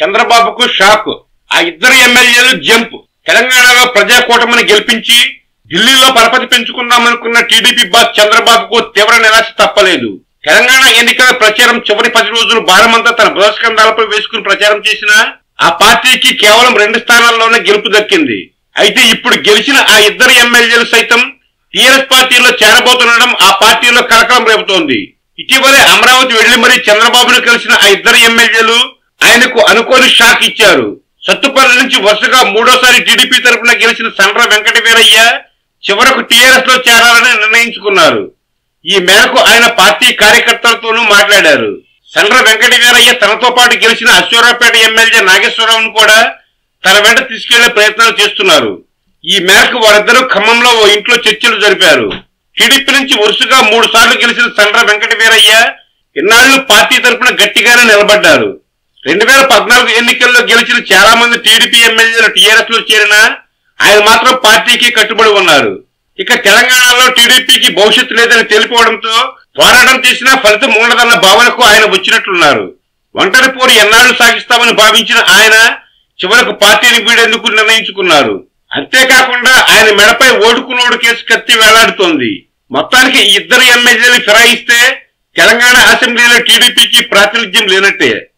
చంద్రబాబుకు షాక్ ఆ ఇద్దరు ఎమ్మెల్యేలు జంప్ తెలంగాణలో ప్రజాకూటమిని గెలిపించి ఢిల్లీలో పరపతి పెంచుకుందామనుకున్న టీడీపీ బాస్ చంద్రబాబుకు తీవ్ర నిరాశ తప్పలేదు తెలంగాణ ఎన్నికల ప్రచారం చివరి పది రోజులు భారమంతా తన బృహస్కంధాలపై వేసుకుని ప్రచారం చేసిన ఆ పార్టీకి కేవలం రెండు స్థానాల్లోనే గెలుపు దక్కింది అయితే ఇప్పుడు గెలిచిన ఆ ఇద్దరు ఎమ్మెల్యేలు సైతం టీఆర్ఎస్ పార్టీలో చేరబోతుండడం ఆ పార్టీలో కలకలం రేపుతోంది ఇటీవలే అమరావతి వెళ్లి మరీ చంద్రబాబును కలిసిన ఆ ఇద్దరు ఎమ్మెల్యేలు ఆయనకు అనుకోని షాక్ ఇచ్చారు సత్తుపల్లి నుంచి వరుసగా మూడోసారి టీడీపీ తరఫున గెలిచిన సండ్ర వెంకట వీరయ్య చివరకు టీఆర్ఎస్ లో చేరాలని నిర్ణయించుకున్నారు ఈ మేరకు ఆయన పార్టీ కార్యకర్తలతోనూ మాట్లాడారు సండ్ర వెంకట వీరయ్య తనతో పాటు గెలిచిన అశ్వరావుపేట ఎమ్మెల్యే నాగేశ్వరరావును కూడా తన వెంట తీసుకెళ్లే ప్రయత్నాలు చేస్తున్నారు ఈ మేరకు వారిద్దరూ ఖమ్మంలో ఓ ఇంట్లో చర్చలు జరిపారు టీడీపీ నుంచి వరుసగా మూడు సార్లు గెలిచిన సండ్ర వెంకట వీరయ్య ఇన్నాళ్లు పార్టీ తరఫున గట్టిగానే నిలబడ్డారు రెండు వేల పద్నాలుగు ఎన్నికల్లో గెలిచిన చాలా మంది టీడీపీ ఎమ్మెల్యేలు టీఆర్ఎస్ లో చేరినా ఆయన మాత్రం పార్టీకి కట్టుబడి ఉన్నారు ఇక తెలంగాణలో టీడీపీకి భవిష్యత్తు లేదని తెలిపోవడంతో పోరాటం చేసినా ఫలితం ఉండదన్న భావనకు ఆయన వచ్చినట్లున్నారు ఒంటరి పోరు ఎన్నాళ్లు సాగిస్తామని భావించిన ఆయన చివరకు పార్టీని వీడేందుకు నిర్ణయించుకున్నారు అంతేకాకుండా ఆయన మెడపై ఓడుకునోడు కేసు కత్తి వేలాడుతోంది మొత్తానికి ఈ ఇద్దరు ఎమ్మెల్యేలు ఫిరాయిస్తే తెలంగాణ అసెంబ్లీలో టీడీపీకి ప్రాతినిధ్యం లేనట్టే